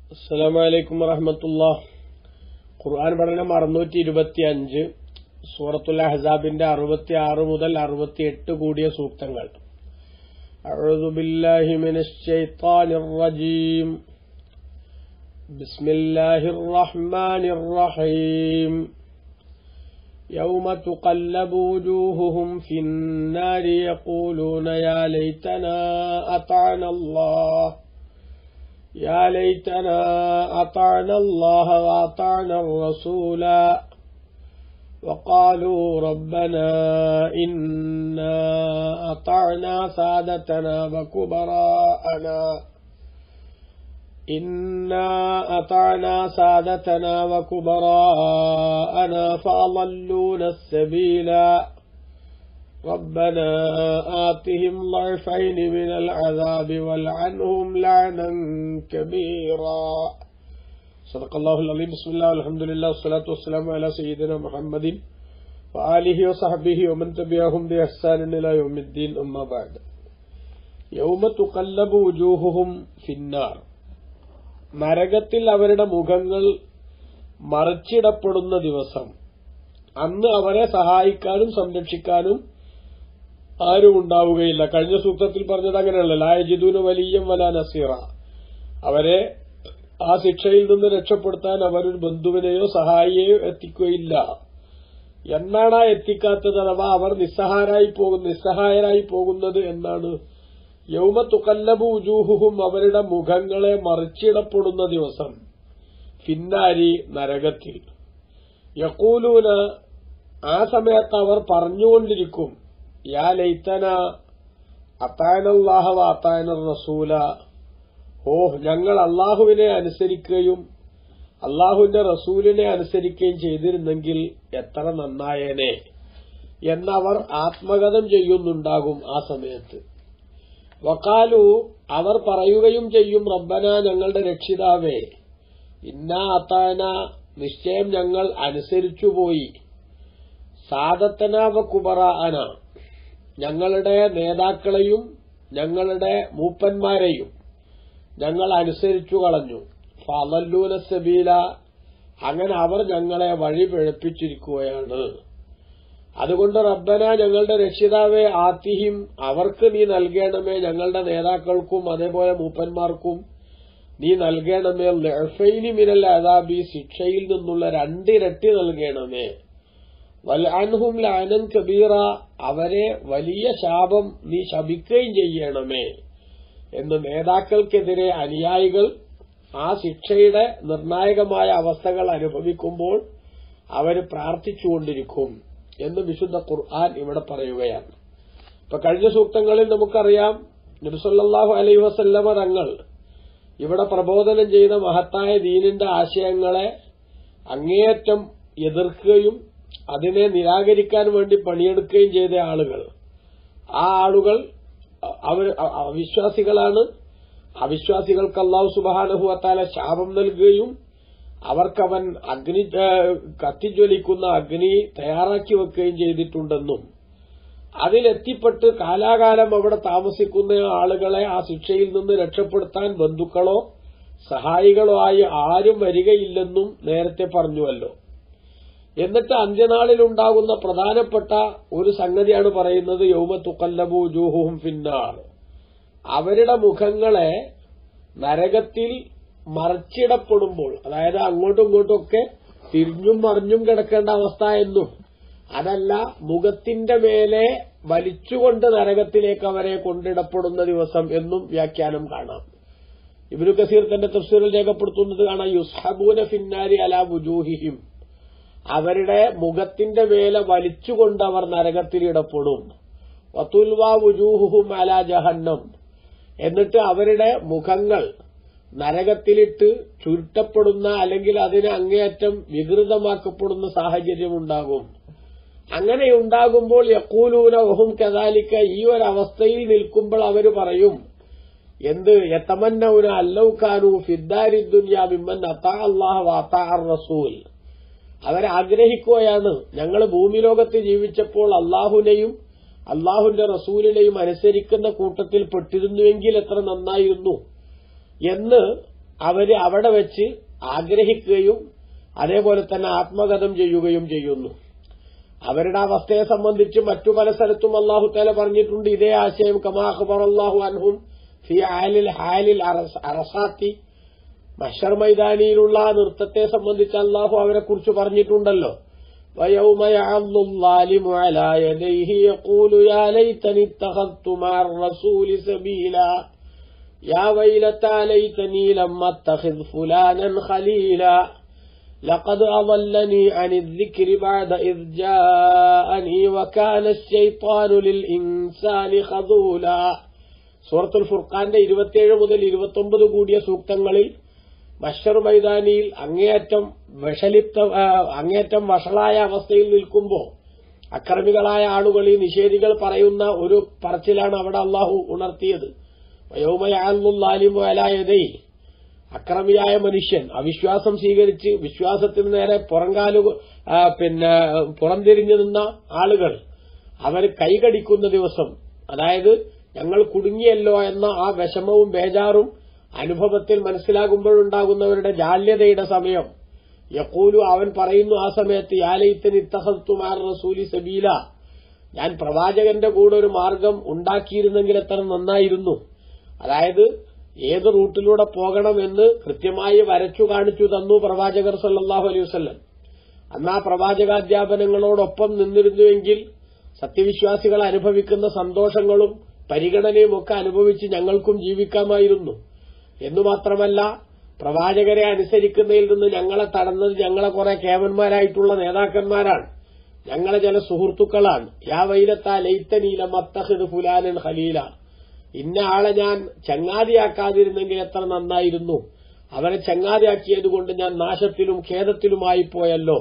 അസ്സലാമലൈക്കും വറഹമത്തുള്ള ഖുർആൻ പഠനം അറുന്നൂറ്റി ഇരുപത്തി അഞ്ച് സൂറത്തുൽ അഹ്സാബിന്റെ അറുപത്തി ആറ് മുതൽ അറുപത്തിയെട്ട് കൂടിയ സൂക്തങ്ങൾ أعوذ بالله من الشيطان الرجيم بسم الله الرحمن الرحيم يوم تقلب وجوههم في النار يقولون يا ليتنا أطعنا الله يا ليتنا أطعنا الله وأطعنا الرسولا وقالوا ربنا إنا أطعنا سادتنا وكبراءنا إنا أطعنا سادتنا وكبراءنا فأضلونا السبيلا ربنا آتهم ضعفين من العذاب والعنهم لعنا كبيرا صدق الله العظيم بسم الله والحمد لله والصلاة والسلام على سيدنا محمد وآله وصحبه ومن تبعهم بإحسان إلى يوم الدين أما بعد يوم تقلب وجوههم في النار നരകത്തിൽ അവരുടെ മുഖങ്ങൾ മറച്ചിടപ്പെടുന്ന ദിവസം അന്ന് അവരെ സഹായിക്കാനും സംരക്ഷിക്കാനും ആരും ഉണ്ടാവുകയില്ല കഴിഞ്ഞ സൂക്തത്തിൽ പറഞ്ഞത് അങ്ങനെയല്ല ലായജിദൂന് വലിയ വല നസീറ അവരെ ആ ശിക്ഷയിൽ നിന്ന് രക്ഷപ്പെടുത്താൻ അവരൊരു ബന്ധുവിനെയോ സഹായിയെയോ എത്തിക്കുകയില്ല എന്നാണ് ആ എത്തിക്കാത്തത് അഥവാ അവർ നിസ്സഹാരായി പോകുന്ന നിസ്സഹായരായി പോകുന്നത് എന്നാണ് യൗമ തുക്കല്ലബു ഉജൂഹുഹും അവരുടെ മുഖങ്ങളെ മറിച്ചിടപ്പെടുന്ന ദിവസം ഫിന്നാരി നരകത്തിൽ യക്കൂലൂന ആ സമയത്ത് അവർ പറഞ്ഞുകൊണ്ടിരിക്കും യാ ലൈത്തന അത്തായനല്ലാഹ അത്തായന റസൂല ഓ ഞങ്ങൾ അള്ളാഹുവിനെ അനുസരിക്കുകയും അള്ളാഹുവിന്റെ റസൂലിനെ അനുസരിക്കുകയും ചെയ്തിരുന്നെങ്കിൽ എത്ര നന്നായേനെ എന്നവർ ആത്മഗതം ചെയ്യുന്നുണ്ടാകും ആ സമയത്ത് വക്കാലു അവർ പറയുകയും ചെയ്യും റബ്ബന ഞങ്ങളുടെ രക്ഷിതാവേ ഇന്നാ അത്താന നിശ്ചയം ഞങ്ങൾ അനുസരിച്ചുപോയി സാദത്തനാവ കുബറാന ഞങ്ങളുടെ നേതാക്കളെയും ഞങ്ങളുടെ മൂപ്പന്മാരെയും ഞങ്ങൾ അനുസരിച്ചു കളഞ്ഞു ഫലല്ലൂന സബീല അങ്ങനെ അവർ ഞങ്ങളെ വഴി പിഴപ്പിച്ചിരിക്കുകയാണ് അതുകൊണ്ട് റബ്ബന ഞങ്ങളുടെ രക്ഷിതാവെ ആത്തിഹിം അവർക്ക് നീ നൽകണമേ ഞങ്ങളുടെ നേതാക്കൾക്കും അതേപോലെ മൂപ്പന്മാർക്കും നീ നൽകണമേ ലഫൈനി മിനൽ അതാബി ശിക്ഷയിൽ നിന്നുള്ള രണ്ടിരട്ടി നൽകണമേ വൽ അൻഹും ലാനൻ കബീറ അവരെ വലിയ ശാപം നീ ശപിക്കുകയും ചെയ്യണമേ എന്ന് നേതാക്കൾക്കെതിരെ അനുയായികൾ ആ ശിക്ഷയുടെ നിർണായകമായ അവസ്ഥകൾ അനുഭവിക്കുമ്പോൾ അവർ പ്രാർത്ഥിച്ചുകൊണ്ടിരിക്കും എന്ന് വിശുദ്ധ ഖുർആൻ ഇവിടെ പറയുകയാണ് ഇപ്പൊ കഴിഞ്ഞ സൂക്തങ്ങളിൽ നമുക്കറിയാം നബിസല്ലാഹു അലൈ വസല്ലമ തങ്ങൾ ഇവിടെ പ്രബോധനം ചെയ്ത മഹത്തായ ദീനിന്റെ ആശയങ്ങളെ അങ്ങേയറ്റം എതിർക്കുകയും അതിനെ നിരാകരിക്കാൻ വേണ്ടി പണിയെടുക്കുകയും ചെയ്ത ആളുകൾ ആ ആളുകൾ അവർ അവിശ്വാസികളാണ് അവിശ്വാസികൾക്ക് അള്ളാഹു സുബാനഹുവത്താല ശാപം നൽകുകയും അവർക്കവൻ അഗ്നി കത്തിജ്വലിക്കുന്ന അഗ്നി തയ്യാറാക്കി വെക്കുകയും ചെയ്തിട്ടുണ്ടെന്നും അതിലെത്തിപ്പെട്ട് കാലാകാലം അവിടെ താമസിക്കുന്ന ആളുകളെ ആ ശിക്ഷയിൽ നിന്ന് രക്ഷപ്പെടുത്താൻ ബന്ധുക്കളോ സഹായികളോ ആയി ആരും വരികയില്ലെന്നും നേരത്തെ പറഞ്ഞുവല്ലോ എന്നിട്ട് അന്ത്യനാളിലുണ്ടാകുന്ന പ്രധാനപ്പെട്ട ഒരു സംഗതിയാണ് പറയുന്നത് യൗമ തുക്കല്ലബു ജൂഹും ഫിന്നാർ അവരുടെ മുഖങ്ങളെ നരകത്തിൽ മറച്ചിടപ്പെടുമ്പോൾ അതായത് അങ്ങോട്ടും ഇങ്ങോട്ടും ഒക്കെ തിരിഞ്ഞും മറിഞ്ഞും കിടക്കേണ്ട അവസ്ഥ എന്നും അതല്ല മുഖത്തിന്റെ മേലെ വലിച്ചുകൊണ്ട് നരകത്തിലേക്ക് അവരെ കൊണ്ടിടപ്പെടുന്ന ദിവസം എന്നും വ്യാഖ്യാനം കാണാം ഇബിനു കസീർ തന്റെ തഫ്സീറിൽ രേഖപ്പെടുത്തുന്നത് കാണാം യുസ്ഹബൂന ഫിന്നാരി അല വുജൂഹിഹിം അവരുടെ മുഖത്തിന്റെ മേലെ വലിച്ചുകൊണ്ട് അവർ നരകത്തിൽ ഇടപെടും വത്തുൽവാ വുജൂഹുഹും അല ജഹന്നം എന്നിട്ട് അവരുടെ മുഖങ്ങൾ നരകത്തിലിട്ട് ചുരുട്ടപ്പെടുന്ന അല്ലെങ്കിൽ അതിന് അങ്ങേയറ്റം വികൃതമാക്കപ്പെടുന്ന സാഹചര്യമുണ്ടാകും അങ്ങനെ ഉണ്ടാകുമ്പോൾ യക്കൂലൂന ഒഹും കദാലിക്ക ഈ ഒരവസ്ഥയിൽ നിൽക്കുമ്പോൾ അവർ പറയും എന്ത് യത്തമന്നൗന അല്ലൌഖാനു ഫിദ്ദാരി ദുന്യാ മിമ്മൻ അത്താ അള്ളാഹ് വാത്താ റസൂൽ അവരാഗ്രഹിക്കുകയാണ് ഞങ്ങൾ ഭൂമിലോകത്ത് ജീവിച്ചപ്പോൾ അള്ളാഹുനെയും അള്ളാഹുന്റെ റസൂലിനെയും അനുസരിക്കുന്ന കൂട്ടത്തിൽ പെട്ടിരുന്നുവെങ്കിൽ എത്ര നന്നായിരുന്നു എന്ന് അവര് അവിടെ വെച്ച് ആഗ്രഹിക്കുകയും അതേപോലെ തന്നെ ആത്മഗതം ചെയ്യുകയും ചെയ്യുന്നു അവരുടെ അവസ്ഥയെ സംബന്ധിച്ച് മറ്റു പല സ്ഥലത്തും അള്ളാഹു താല പറഞ്ഞിട്ടുണ്ട് ഇതേ ആശയം കമാഹബർ അള്ളാഹു അൻഹും ഫി ആലിൽ ഹാലിൽ അറസ- അറസാത്തി മഷർ മൈതാനിയിലുള്ള ആ നൃത്തത്തെ സംബന്ധിച്ച് അള്ളാഹു അവരെ കുറിച്ച് പറഞ്ഞിട്ടുണ്ടല്ലോ ويوم يعض الظالم على يديه يقول يا ليتني اتخذت مع الرسول سبيلا يا ويلتى ليتني لم اتخذ فلانا خليلا لقد أضلني عن الذكر بعد إذ جاءني وكان الشيطان للإنسان خذولا സൂറത്തുൽ ഫുർഖാന്റെ ഇരുപത്തിയേഴ് മുതൽ ഇരുപത്തൊമ്പത് കൂടിയ സൂക്തങ്ങളിൽ മഷർ മൈതാനിയിൽ അങ്ങേയറ്റം വിഷലിപ്ത ആ, അങ്ങേയറ്റം വഷളായ അവസ്ഥയിൽ നിൽക്കുമ്പോൾ അക്രമികളായ ആളുകൾ ഈ നിഷേധികൾ പറയുന്ന ഒരു പറച്ചിലാണ് അവിടെ അള്ളാഹു ഉണർത്തിയത് വയോമയാലിമുലായതേ അക്രമിയായ മനുഷ്യൻ അവിശ്വാസം സ്വീകരിച്ച് വിശ്വാസത്തിന് നേരെ പുറങ്കാലു ആ, പിന്നെ പുറംതിരിഞ്ഞു നിന്ന ആളുകൾ അവർ കൈകടിക്കുന്ന ദിവസം അതായത് ഞങ്ങൾ കുടുങ്ങിയല്ലോ എന്ന ആ വിഷമവും ബേജാറും അനുഭവത്തിൽ മനസ്സിലാകുമ്പോഴുണ്ടാകുന്നവരുടെ ജാല്യതയുടെ സമയം യക്കൂലു അവൻ പറയുന്നു ആ സമയത്ത് യാലയിത്തൻ ഇത്തഹത്തുമാർ റസൂലി സബീല ഞാൻ പ്രവാചകന്റെ കൂടെ ഒരു മാർഗം ഉണ്ടാക്കിയിരുന്നെങ്കിൽ എത്ര നന്നായിരുന്നു അതായത് ഏത് റൂട്ടിലൂടെ പോകണമെന്ന് കൃത്യമായി വരച്ചു കാണിച്ചു തന്നു പ്രവാചകർ സല്ലല്ലാഹു അലൈഹി വസല്ലം അന്ന് ആ പ്രവാചകാധ്യാപനങ്ങളോടൊപ്പം നിന്നിരുന്നുവെങ്കിൽ സത്യവിശ്വാസികൾ അനുഭവിക്കുന്ന സന്തോഷങ്ങളും പരിഗണനയും ഒക്കെ അനുഭവിച്ച് ഞങ്ങൾക്കും ജീവിക്കാമായിരുന്നു എന്നു മാത്രമല്ല പ്രവാചകരെ അനുസരിക്കുന്നതിൽ നിന്ന് ഞങ്ങളെ തടഞ്ഞത് ഞങ്ങളെ കുറെ കേവന്മാരായിട്ടുള്ള നേതാക്കന്മാരാണ് ഞങ്ങളെ ചില സുഹൃത്തുക്കളാണ് യാ വൈലത്താ ലൈത്തനീല മത്തഹിദ് ഫുലാനൻ ഖലീല ഇന്ന ആളെ ഞാൻ ചങ്ങാതിയാക്കാതിരുന്നെങ്കിൽ എത്ര നന്നായിരുന്നു അവരെ ചങ്ങാതിയാക്കിയതുകൊണ്ട് ഞാൻ നാശത്തിലും ഖേദത്തിലുമായി പോയല്ലോ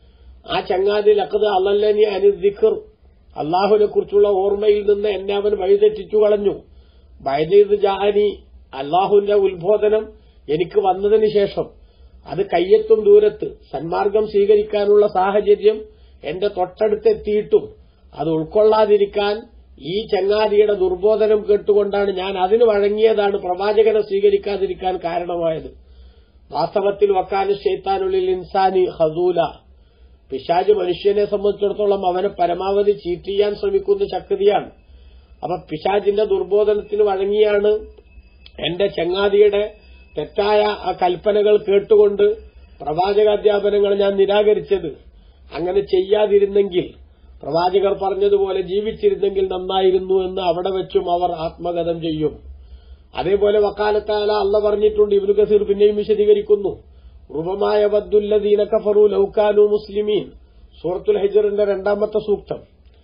ആ ചങ്ങാതി ലക്കത് അല്ലല്ലനി അനുദിഖർ അള്ളാഹുവിനെ കുറിച്ചുള്ള ഓർമ്മയിൽ നിന്ന് എന്നെ അവൻ വഴിതെറ്റിച്ചു കളഞ്ഞു വൈദ്യുത് ജാനി അള്ളാഹുവിന്റെ ഉത്ബോധനം എനിക്ക് വന്നതിന് ശേഷം അത് കയ്യെത്തും ദൂരത്ത് സന്മാർഗം സ്വീകരിക്കാനുള്ള സാഹചര്യം എന്റെ തൊട്ടടുത്തെത്തിയിട്ടും അത് ഉൾക്കൊള്ളാതിരിക്കാൻ ഈ ചങ്ങാതിയുടെ ദുർബോധനം കേട്ടുകൊണ്ടാണ് ഞാൻ അതിന് വഴങ്ങിയതാണ് പ്രവാചകനെ സ്വീകരിക്കാതിരിക്കാൻ കാരണമായത് വാസ്തവത്തിൽ വക്കാന ഷെയ്ത്താനുള്ളിൽ ഇൻസാനി ഹസൂല പിശാജ് മനുഷ്യനെ സംബന്ധിച്ചിടത്തോളം അവനെ പരമാവധി ചീറ്റ് ചെയ്യാൻ ശ്രമിക്കുന്ന ശക്തിയാണ് അപ്പൊ പിശാജിന്റെ ദുർബോധനത്തിന് വഴങ്ങിയാണ് എന്റെ ചങ്ങാതിയുടെ തെറ്റായ ആ കൽപ്പനകൾ കേട്ടുകൊണ്ട് പ്രവാചകാധ്യാപനങ്ങൾ ഞാൻ നിരാകരിച്ചത് അങ്ങനെ ചെയ്യാതിരുന്നെങ്കിൽ പ്രവാചകർ പറഞ്ഞതുപോലെ ജീവിച്ചിരുന്നെങ്കിൽ നന്നായിരുന്നു എന്ന് അവിടെ വെച്ചും അവർ ആത്മഗതം ചെയ്യും അതേപോലെ വക്കാലത്താല അല്ല പറഞ്ഞിട്ടുണ്ട് ഇബ്നു കസീർ പിന്നെയും വിശദീകരിക്കുന്നു റുബമായ വദ്ദുല്ലദീന കഫറു ലൗക്കാനു മുസ്ലിമീൻ സൂറത്തുൽ ഹജറിന്റെ രണ്ടാമത്തെ സൂക്തം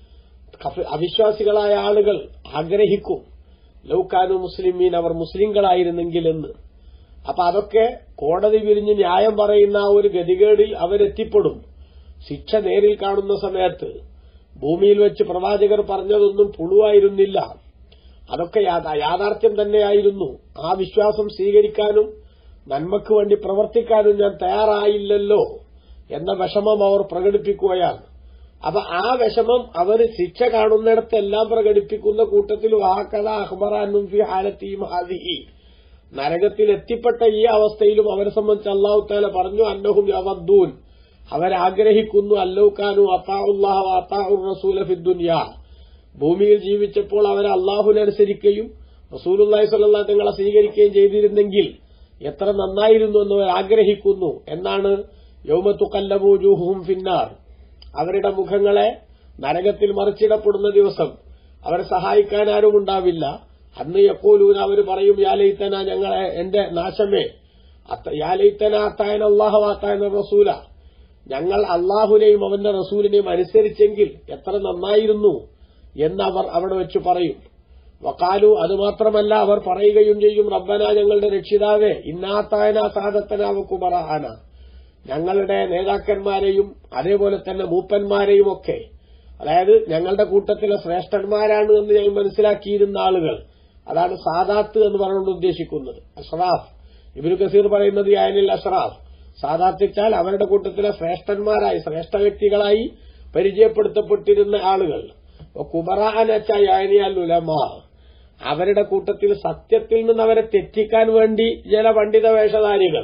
കഫ- അവിശ്വാസികളായ ആളുകൾ ആഗ്രഹിക്കും ലൗക്കാനു മുസ്ലിമീൻ അവർ മുസ്ലിങ്ങളായിരുന്നെങ്കിൽ എന്ന് അപ്പൊ അതൊക്കെ കോടതി വിരിഞ്ഞ് ന്യായം പറയുന്ന ആ ഒരു ഗതികേടിൽ അവരെത്തിപ്പെടും ശിക്ഷ നേരിൽ കാണുന്ന സമയത്ത് ഭൂമിയിൽ വെച്ച് പ്രവാചകർ പറഞ്ഞതൊന്നും പുളുവായിരുന്നില്ല അതൊക്കെ യാഥാ- യാഥാർത്ഥ്യം തന്നെയായിരുന്നു ആ വിശ്വാസം സ്വീകരിക്കാനും നന്മയ്ക്ക് വേണ്ടി പ്രവർത്തിക്കാനും ഞാൻ തയ്യാറായില്ലല്ലോ എന്ന വിഷമം അവർ പ്രകടിപ്പിക്കുകയാണ് അപ്പൊ ആ വിഷമം അവർ ശിക്ഷ കാണുന്നിടത്തെല്ലാം പ്രകടിപ്പിക്കുന്ന കൂട്ടത്തിൽ വാക്കഥ അഹ്ബറാനും ഫി ഹാലത്തിയും ഹാദിഹി നരകത്തിൽ എത്തിപ്പെട്ട ഈ അവസ്ഥയിലും അവരെ സംബന്ധിച്ച് അള്ളാഹു താല പറഞ്ഞു അന്നഹും യവദ്ദൂൻ അവരാഗ്രഹിക്കുന്നു അല്ലൗക്കാനു അത്താഉല്ലാഹ അത്താഉർ റസൂല ഫിദ്ദുനിയ ഭൂമിയിൽ ജീവിച്ചപ്പോൾ അവർ അള്ളാഹുവിനനുസരിക്കുകയും റസൂലുല്ലാഹി സ്വല്ലല്ലാഹു തങ്ങളെ സ്വീകരിക്കുകയും ചെയ്തിരുന്നെങ്കിൽ എത്ര നന്നായിരുന്നു എന്ന് അവർ ആഗ്രഹിക്കുന്നു എന്നാണ് യൗമത്തുക്കല്ലബൂജൂഹും ഫിന്നാർ അവരുടെ മുഖങ്ങളെ നരകത്തിൽ മറിച്ചിടപ്പെടുന്ന ദിവസം അവരെ സഹായിക്കാൻ ആരും ഉണ്ടാവില്ല അന്ന് യക്കൂലൂൻ അവർ പറയും യാലയിത്തന ഞങ്ങളെ എന്റെ നാശമേ അത്ത- യാലയിത്തന അത്തായൻ അള്ളാഹു അത്തായൻ റസൂല ഞങ്ങൾ അള്ളാഹുവിനെയും അവന്റെ റസൂലിനെയും അനുസരിച്ചെങ്കിൽ എത്ര നന്നായിരുന്നു എന്ന് അവർ അവിടെ വെച്ച് പറയും വക്കാലു അതുമാത്രമല്ല അവർ പറയുകയും ചെയ്യും റബ്ബന ഞങ്ങളുടെ രക്ഷിതാവേ ഇന്നാത്തായന സാദത്തനാവ കുമറാന ഞങ്ങളുടെ നേതാക്കന്മാരെയും അതേപോലെ തന്നെ മൂപ്പന്മാരെയും ഒക്കെ അതായത് ഞങ്ങളുടെ കൂട്ടത്തിലെ ശ്രേഷ്ഠന്മാരാണ് എന്ന് ഞങ്ങൾ മനസ്സിലാക്കിയിരുന്ന ആളുകൾ അതാണ് സാദാത്ത് എന്ന് പറഞ്ഞുകൊണ്ട് ഉദ്ദേശിക്കുന്നത് അഷ്റാഫ് ഇബിനു കസീർ പറയുന്നത് യാനിൽ അഷ്റാഫ് സാദാത്തിച്ചാൽ അവരുടെ കൂട്ടത്തിലെ ശ്രേഷ്ഠന്മാരായി ശ്രേഷ്ഠ വ്യക്തികളായി പരിചയപ്പെടുത്തപ്പെട്ടിരുന്ന ആളുകൾ കുബറാനച്ച യാനിയാൽ ഉലമ അവരുടെ കൂട്ടത്തിൽ സത്യത്തിൽ നിന്ന് അവരെ തെറ്റിക്കാൻ വേണ്ടി ചില പണ്ഡിത വേഷധാരികൾ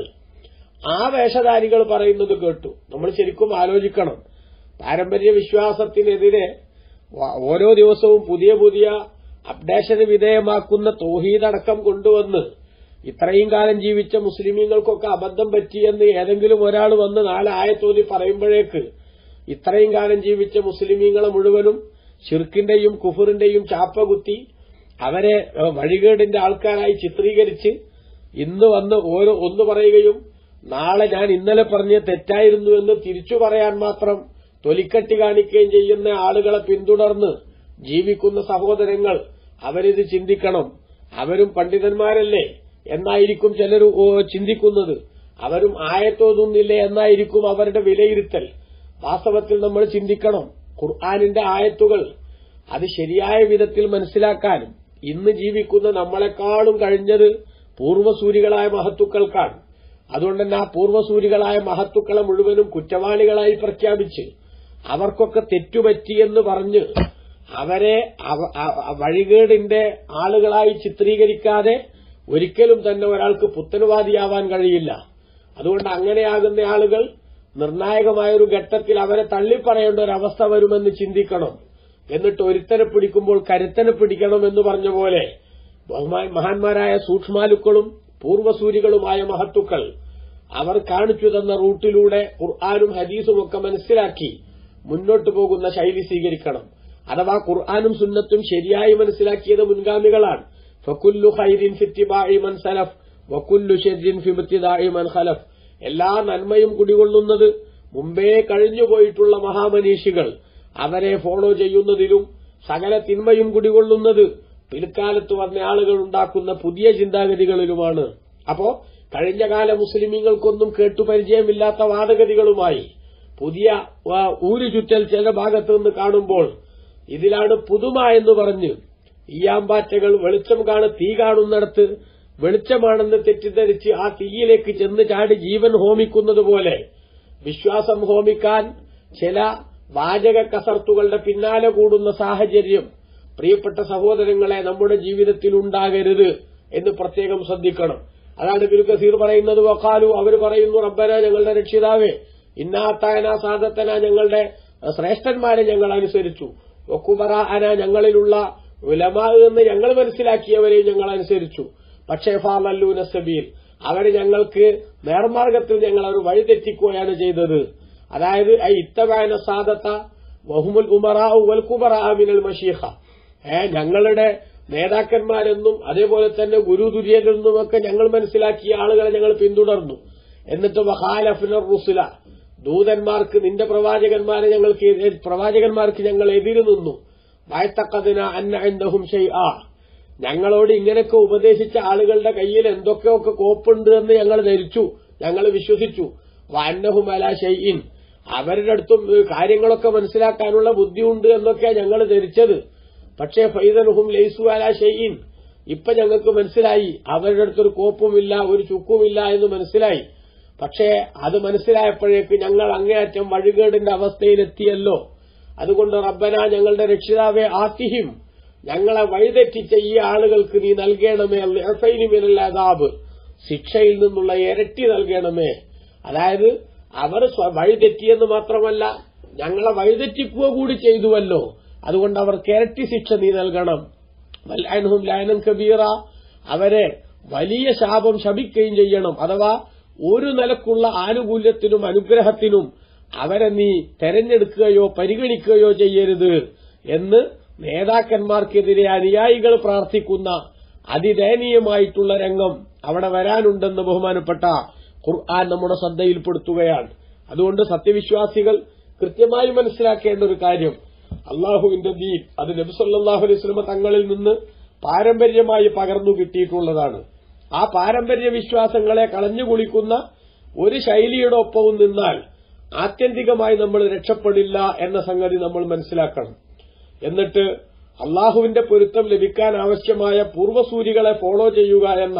ആ വേഷധാരികൾ പറയുന്നത് കേട്ടു നമ്മൾ ശരിക്കും ആലോചിക്കണം പാരമ്പര്യ വിശ്വാസത്തിനെതിരെ വ- ഓരോ ദിവസവും പുതിയ പുതിയ അപ്ഡേഷന് വിധേയമാക്കുന്ന തോഹീദടക്കം കൊണ്ടുവന്ന് ഇത്രയും കാലം ജീവിച്ച മുസ്ലിമീങ്ങൾക്കൊക്കെ അബദ്ധം പറ്റിയെന്ന് ഏതെങ്കിലും ഒരാൾ വന്ന് നാലായത്തോതി പറയുമ്പോഴേക്ക് ഇത്രയും കാലം ജീവിച്ച മുസ്ലിമീങ്ങളെ മുഴുവനും ഷിർക്കിന്റെയും കുഫറിന്റെയും ചാപ്പ കുത്തി അവരെ ഏഹ്, വഴികേടിന്റെ ആൾക്കാരായി ചിത്രീകരിച്ച് ഇന്ന് വന്ന് ഓരോ ഒന്ന് പറയുകയും നാളെ ഞാൻ ഇന്നലെ പറഞ്ഞ തെറ്റായിരുന്നു എന്ന് തിരിച്ചു പറയാൻ മാത്രം തൊലിക്കട്ടി കാണിക്കുകയും ചെയ്യുന്ന ആളുകളെ പിന്തുടർന്ന് ജീവിക്കുന്ന സഹോദരങ്ങൾ അവരിത് ചിന്തിക്കണം അവരും പണ്ഡിതന്മാരല്ലേ എന്നായിരിക്കും ചിലർ ചിന്തിക്കുന്നത് അവരും ആയത്തോതുന്നില്ലേ എന്നായിരിക്കും അവരുടെ വിലയിരുത്തൽ വാസ്തവത്തിൽ നമ്മൾ ചിന്തിക്കണം ഖുർആാനിന്റെ ആയത്തുകൾ അത് ശരിയായ വിധത്തിൽ മനസ്സിലാക്കാനും ഇന്ന് ജീവിക്കുന്ന നമ്മളെക്കാളും കഴിഞ്ഞത് പൂർവ്വസൂരികളായ മഹത്തുക്കൾക്കാണ് അതുകൊണ്ട് തന്നെ ആ പൂർവ്വസൂരികളായ മഹത്തുക്കളെ മുഴുവനും കുറ്റവാളികളായി പ്രഖ്യാപിച്ച് അവർക്കൊക്കെ തെറ്റുപറ്റിയെന്ന് പറഞ്ഞ് അവരെ അവ- അ- വഴികേടിന്റെ ആളുകളായി ചിത്രീകരിക്കാതെ ഒരിക്കലും തന്നെ ഒരാൾക്ക് പുത്തനുവാദിയാവാൻ കഴിയില്ല അതുകൊണ്ട് അങ്ങനെയാകുന്ന ആളുകൾ നിർണായകമായ ഒരു ഘട്ടത്തിൽ അവരെ തള്ളിപ്പറയേണ്ട ഒരു അവസ്ഥ വരുമെന്ന് ചിന്തിക്കണം എന്നിട്ട് ഒരുത്തനെ പിടിക്കുമ്പോൾ കരുത്തനെ പിടിക്കണം എന്ന് പറഞ്ഞ പോലെ ബഹുമാ- മഹാന്മാരായ സൂക്ഷ്മാലുക്കളും പൂർവ്വസൂരികളുമായ മഹത്തുക്കൾ അവർ കാണിച്ചു തന്ന റൂട്ടിലൂടെ ഖുർആാനും ഹദീസും ഒക്കെ മനസ്സിലാക്കി മുന്നോട്ടു പോകുന്ന ശൈലി സ്വീകരിക്കണം അഥവാ ഖുർആാനും സുന്നത്തും ശരിയായി മനസ്സിലാക്കിയത് മുൻഗാമികളാണ് ഫക്കുല്ലു ഖൈരിൻ ഫിത്തിബാഇ മൻ സലഫ് വക്കുല്ലു ഷെജിൻ ഫിബത്തിദാഇ മൻ ഖലഫ് എല്ലാ നന്മയും കുടികൊള്ളുന്നത് മുമ്പേ കഴിഞ്ഞുപോയിട്ടുള്ള മഹാമനീഷികൾ അവരെ ഫോളോ ചെയ്യുന്നതിലും സകല തിന്മയും കുടികൊള്ളുന്നത് പിൽക്കാലത്ത് വന്ന ആളുകൾ ഉണ്ടാക്കുന്ന പുതിയ ചിന്താഗതികളിലുമാണ് അപ്പോ കഴിഞ്ഞകാല മുസ്ലിമീങ്ങൾക്കൊന്നും കേട്ടുപരിചയമില്ലാത്ത വാദഗതികളുമായി പുതിയ ആ, ഊരു ചുറ്റൽ ചില ഭാഗത്ത് നിന്ന് കാണുമ്പോൾ ഇതിലാണ് പുതുമ എന്ന് പറഞ്ഞ് ഈയാമ്പാറ്റകൾ വെളിച്ചം കാണ തീ കാണുന്നിടത്ത് വെളിച്ചമാണെന്ന് തെറ്റിദ്ധരിച്ച് ആ തീയിലേക്ക് ചെന്ന് ചാടി ജീവൻ ഹോമിക്കുന്നത് പോലെ വിശ്വാസം ഹോമിക്കാൻ ചില വാചക കസർത്തുകളുടെ പിന്നാലെ കൂടുന്ന സാഹചര്യം പ്രിയപ്പെട്ട സഹോദരങ്ങളെ നമ്മുടെ ജീവിതത്തിൽ ഉണ്ടാകരുത് എന്ന് പ്രത്യേകം ശ്രദ്ധിക്കണം അതാണ് ബിൽ കസീർ പറയുന്നത് വക്കാലു അവർ പറയുന്നു റബ്ബന ഞങ്ങളുടെ രക്ഷിതാവേ ഇന്നാത്തായന സാദത്തന ഞങ്ങളുടെ ശ്രേഷ്ഠന്മാരെ ഞങ്ങൾ അനുസരിച്ചു ഒക്കുബറ അന ഞങ്ങളിലുള്ള ഉലമാ എന്ന് ഞങ്ങൾ മനസ്സിലാക്കിയവരെയും ഞങ്ങൾ അനുസരിച്ചു പക്ഷേ ഫാലല്ലു നസബീൽ അവര് ഞങ്ങൾക്ക് നേർമാർഗത്തിൽ ഞങ്ങൾ അവർ വഴിതെറ്റിക്കുകയാണ് ചെയ്തത് അതായത് ഐ ഇത്തബാന സാദത്ത വഹുമുൽ ഉമറാ വൽ കുബറാ മിനൽ മഷീഖ ഏ ഞങ്ങളുടെ നേതാക്കന്മാരെന്നും അതേപോലെ തന്നെ ഗുരുതുര്യരെന്നുമൊക്കെ ഞങ്ങൾ മനസ്സിലാക്കിയ ആളുകളെ ഞങ്ങൾ പിന്തുടർന്നു എന്നിട്ട് വഹാലഫിനർ റുസുല ദൂതന്മാർക്ക് നിന്റെ പ്രവാചകന്മാരെ ഞങ്ങൾക്ക് എതിരെ- പ്രവാചകന്മാർക്ക് ഞങ്ങൾ എതിര് നിന്നു വായത്തക്കതിന അന്ന എന്തഹും ഷെയ്ആ ഞങ്ങളോട് ഇങ്ങനെയൊക്കെ ഉപദേശിച്ച ആളുകളുടെ കയ്യിൽ എന്തൊക്കെയൊക്കെ കോപ്പുണ്ട് എന്ന് ഞങ്ങൾ ധരിച്ചു ഞങ്ങൾ വിശ്വസിച്ചു വാന്നഹും അല ഷെയ്യിൻ അവരുടെ അടുത്തും ഏ, കാര്യങ്ങളൊക്കെ മനസ്സിലാക്കാനുള്ള ബുദ്ധിയുണ്ട് എന്നൊക്കെ ഞങ്ങൾ ധരിച്ചത് പക്ഷേ ഫൈദനുഹും ലൈസു അല ഷെയ്യിൻ ഇപ്പൊ ഞങ്ങൾക്ക് മനസ്സിലായി അവരുടെ അടുത്തൊരു കോപ്പുമില്ല ഒരു ചുക്കുമില്ല എന്ന് മനസ്സിലായി പക്ഷേ അത് മനസ്സിലായപ്പോഴേക്ക് ഞങ്ങൾ അങ്ങേയറ്റം വഴികേടിന്റെ അവസ്ഥയിലെത്തിയല്ലോ അതുകൊണ്ട് റബ്ബന ഞങ്ങളുടെ രക്ഷിതാവെ ആത്തിഹിം ഞങ്ങളെ വഴിതെറ്റിച്ച ഈ ആളുകൾക്ക് നീ നൽകണമേ മിനൽ അദാബ് ശിക്ഷയിൽ നിന്നുള്ള ഇരട്ടി നൽകണമേ അതായത് അവർ സ്വ- വഴിതെറ്റിയെന്ന് മാത്രമല്ല ഞങ്ങളെ വഴിതെറ്റിക്കുക കൂടി ചെയ്തുവല്ലോ അതുകൊണ്ട് അവർക്ക് ഇരട്ടി ശിക്ഷ നീ നൽകണം വല്ലാനഹും ലാനം കബീറ അവരെ വലിയ ശാപം ശപിക്കുകയും ചെയ്യണം അഥവാ ഒരു നിലക്കുള്ള ആനുകൂല്യത്തിനും അനുഗ്രഹത്തിനും അവരെ നീ തെരഞ്ഞെടുക്കുകയോ പരിഗണിക്കുകയോ ചെയ്യരുത് എന്ന് നേതാക്കന്മാർക്കെതിരെ അനുയായികൾ പ്രാർത്ഥിക്കുന്ന അതിദയനീയമായിട്ടുള്ള രംഗം അവിടെ വരാനുണ്ടെന്ന് ബഹുമാനപ്പെട്ട ഖുർആൻ നമ്മുടെ ശ്രദ്ധയിൽപ്പെടുത്തുകയാണ് അതുകൊണ്ട് സത്യവിശ്വാസികൾ കൃത്യമായി മനസ്സിലാക്കേണ്ട ഒരു കാര്യം അള്ളാഹുവിന്റെ ദീൻ അത് നബി സല്ലല്ലാഹു അലൈഹി വസല്ലമ തങ്ങളിൽ നിന്ന് പാരമ്പര്യമായി പകർന്നു കിട്ടിയിട്ടുള്ളതാണ് ആ പാരമ്പര്യ വിശ്വാസങ്ങളെ കളഞ്ഞുകുളിക്കുന്ന ഒരു ശൈലിയുടെ ഒപ്പവും നിന്നാൽ ആത്യന്തികമായി നമ്മൾ രക്ഷപ്പെടില്ല എന്ന സംഗതി നമ്മൾ മനസ്സിലാക്കണം എന്നിട്ട് അള്ളാഹുവിന്റെ പൊരുത്തം ലഭിക്കാൻ ആവശ്യമായ പൂർവ്വസൂരികളെ ഫോളോ ചെയ്യുക എന്ന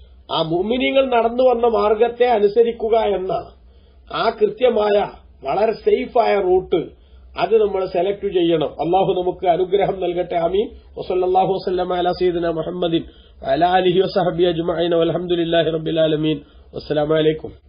ആ മുമിനികൾ നടന്നു വന്ന മാർഗത്തെ അനുസരിക്കുക എന്ന ആ കൃത്യമായ വളരെ സേഫായ റൂട്ട് അത് നമ്മൾ സെലക്ട് ചെയ്യണം അള്ളാഹു നമുക്ക് അനുഗ്രഹം നൽകട്ടെ ആമീൻ വസല്ലാഹു വസ്ലം അല സീദന മുഹമ്മദിൻ അല അലിഹി വസഹബി അജ്മഅീൻ വൽഹംദുലില്ലാഹി റബ്ബിൽ ആലമീൻ വസ്സലാമു അലൈക്കും